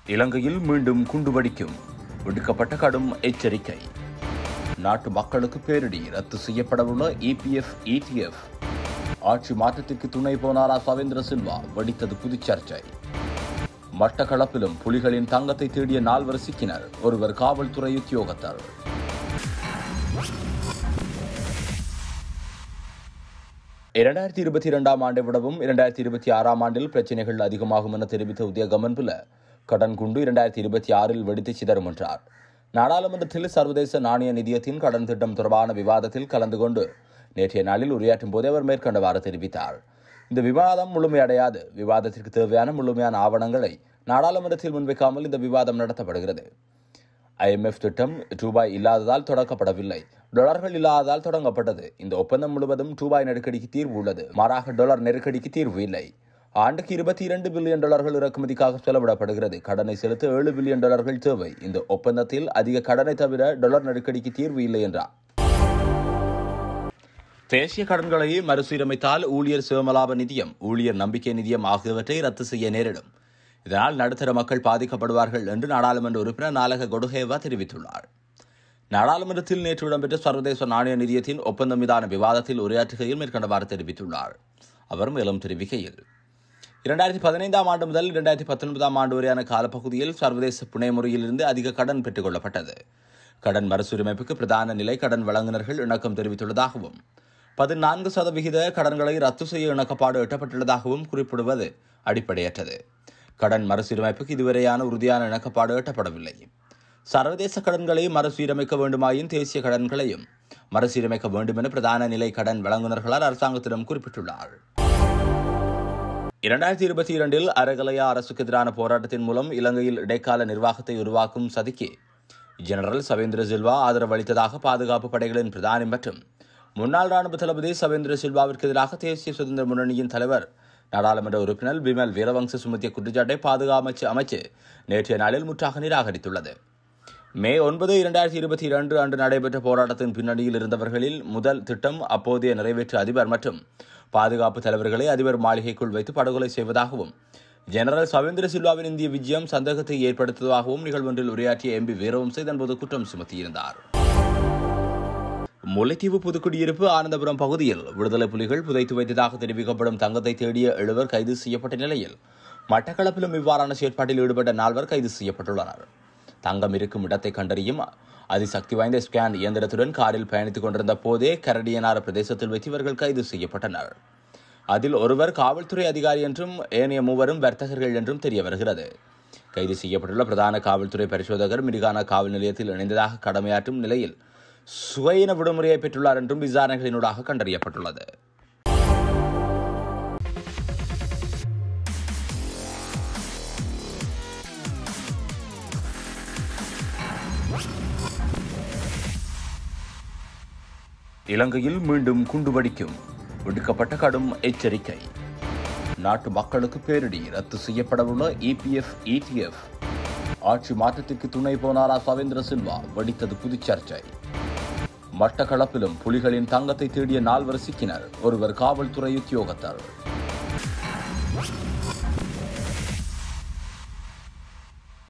இலங்கையில் மீண்டும் குண்டுவெடிக்கும் விடுக்கப்பட்ட கடும் எச்சரிக்கை நாட்டு மக்களுக்கு பேரிடி ரத்து செய்யப்படவுள்ள இபிஎஃப் இடிஎஃப் ஆட்சி மாற்றத்திற்கு துணை போனாரா சவேந்திர சில்வா வெடித்தது புது சர்ச்சை மட்டக்களப்பிலும் புலிகளின் தங்கத்தை தேடிய நால்வர் சிக்கினர் ஒருவர் காவல்துறை உத்தியோகத்தர் இரண்டாயிரத்தி இருபத்தி இரண்டாம் ஆண்டை விடவும் இரண்டாயிரத்தி இருபத்தி ஆறாம் ஆண்டில் பிரச்சினைகள் அதிகமாகும் என தெரிவித்த உதயகமன் பில கடன் குண்டு இரண்டாயிரத்தி இருபத்தி ஆறில் வெடித்து சிதறும் என்றார் நாடாளுமன்றத்தில் சர்வதேச நாணய நிதியத்தின் கடன் திட்டம் தொடர்பான விவாதத்தில் கலந்து கொண்டு நேற்றைய நாளில் உரையாற்றும் போதே அவர் மேற்கண்டவாறு தெரிவித்தார் இந்த விவாதம் முழுமையடையாது விவாதத்திற்கு தேவையான முழுமையான ஆவணங்களை நாடாளுமன்றத்தில் முன்வைக்காமல் இந்த விவாதம் நடத்தப்படுகிறது ஐஎம்எஃப் திட்டம் ரூபாய் இல்லாததால் தொடக்கப்படவில்லை டாலர்கள் இல்லாததால் தொடங்கப்பட்டது இந்த ஒப்பந்தம் முழுவதும் ரூபாய் நெருக்கடிக்கு தீர்வு உள்ளது மாறாக டாலர் நெருக்கடிக்கு தீர்வு இல்லை ஆண்டுக்கு இருபத்தி இரண்டு பில்லியன் டாலர்கள் இறக்குமதிக்காக செலவிடப்படுகிறது கடனை செலுத்த ஏழு பில்லியன் டாலர்கள் தேவை இந்த ஒப்பந்தத்தில் அதிக கடனை தவிர டாலர் நெருக்கடிக்கு தீர்வு இல்லை என்றார் தேசிய கடன்களை மறுசீரமைத்தால் ஊழியர் சிவமலாப நிதியம் ஊழியர் நம்பிக்கை நிதியம் ஆகியவற்றை ரத்து செய்ய நேரிடும் இதனால் நடுத்தர மக்கள் பாதிக்கப்படுவார்கள் என்று நாடாளுமன்ற உறுப்பினர் நாலக கொடுஹேவா தெரிவித்துள்ளார் நாடாளுமன்றத்தில் நேற்று இடம்பெற்ற சர்வதேச நாணய நிதியத்தின் ஒப்பந்தம் மீதான விவாதத்தில் உரையாற்றுகையில் மேற்கண்டவாறு தெரிவித்துள்ளார் அவர் மேலும் தெரிவிக்கையில் இரண்டாயிரத்தி பதினைந்தாம் ஆண்டு முதல் இரண்டாயிரத்தி பத்தொன்பதாம் ஆண்டு வரையான காலப்பகுதியில் சர்வதேச புனை முறையிலிருந்து அதிக கடன் பெற்றுக் கொள்ளப்பட்டது கடன் மறுசீரமைப்புக்கு பிரதான நிலை கடன் வழங்குநர்கள் இணக்கம் தெரிவித்துள்ளதாகவும் பதினான்கு சதவிகித கடன்களை ரத்து செய்ய இணக்கப்பாடு எட்டப்பட்டுள்ளதாகவும் குறிப்பிடுவது அடிப்படையற்றது கடன் மறுசீரமைப்புக்கு இதுவரையான உறுதியான இணக்கப்பாடு எட்டப்படவில்லை சர்வதேச கடன்களை மறுசீரமைக்க வேண்டுமாயின் தேசிய கடன்களையும் மறுசீரமைக்க வேண்டும் என பிரதான நிலை கடன் வழங்குநர்களால் அரசாங்கத்திடம் குறிப்பிட்டுள்ளார் இரண்டாயிரத்தி இருபத்தி இரண்டில் அறகலையா அரசுக்கு எதிரான போராட்டத்தின் மூலம் இலங்கையில் இடைக்கால நிர்வாகத்தை உருவாக்கும் சதிக்கு ஜெனரல் சவேந்திர சில்வா ஆதரவு அளித்ததாக பாதுகாப்பு படைகளின் பிரதானி மற்றும் முன்னாள் ராணுவ தளபதி சவேந்திர சில்வாவிற்கு எதிராக தேசிய சுதந்திர முன்னணியின் தலைவர் நாடாளுமன்ற உறுப்பினர் பிமல் வீரவங்ச சுமத்திய குற்றச்சாட்டை பாதுகாப்பு அமைச்சு நேற்றைய நாளில் முற்றாக நிராகரித்துள்ளது மே ஒன்பது இரண்டாயிரத்தி இருபத்தி இரண்டு அன்று நடைபெற்ற போராட்டத்தின் பின்னணியில் இருந்தவர்களில் முதல் திட்டம் அப்போதைய நிறைவேற்று அதிபர் மற்றும் பாதுகாப்பு தலைவர்களை அதிபர் மாளிகைக்குள் வைத்து படுகொலை செய்வதாகவும் ஜெனரல் சவேந்திர சில்வாவின் இந்திய விஜயம் சந்தேகத்தை ஏற்படுத்துவதாகவும் நிகழ்வொன்றில் உரையாற்றிய எம்பி வீரவம்ச இதன்போது குற்றம் சுமத்தியிருந்தார் முல்லைத்தீவு புதுக்குடியிருப்பு ஆனந்தபுரம் பகுதியில் விடுதலை புலிகள் புதைத்து வைத்ததாக தெரிவிக்கப்படும் தங்கத்தை தேடிய எழுவர் கைது செய்யப்பட்ட நிலையில் மட்டக்களப்பிலும் இவ்வாறான செயற்பாட்டில் ஈடுபட்ட நால்வர் கைது செய்யப்பட்டுள்ளனர் தங்கம் இருக்கும் இடத்தை கண்டறியும் அதிசக்தி வாய்ந்த ஸ்கேன் இயந்திரத்துடன் காரில் பயணித்துக் கொண்டிருந்த போதே கரடியனார் பிரதேசத்தில் வைத்து இவர்கள் கைது செய்யப்பட்டனர் அதில் ஒருவர் காவல்துறை அதிகாரி என்றும் ஏனைய மூவரும் வர்த்தகர்கள் என்றும் தெரிய வருகிறது கைது செய்யப்பட்டுள்ள பிரதான காவல்துறை பரிசோதகர் மிரிகானா காவல் நிலையத்தில் இணைந்ததாக கடமையாற்றும் நிலையில் சுகையின விடுமுறையை பெற்றுள்ளார் என்றும் விசாரணைகளினூடாக கண்டறியப்பட்டுள்ளது இலங்கையில் மீண்டும் குண்டுவெடிக்கும் விடுக்கப்பட்ட கடும் எச்சரிக்கை நாட்டு மக்களுக்கு பேரிடி ரத்து செய்யப்படவுள்ள இபிஎஃப் இடிஎஃப் ஆட்சி மாற்றத்திற்கு துணை போனாரா சவேந்திர சில்வா வெடித்தது புது சர்ச்சை மட்டக்களப்பிலும் புலிகளின் தங்கத்தை தேடிய நால்வர் சிக்கினர் ஒருவர் காவல்துறை உத்தியோகத்தர்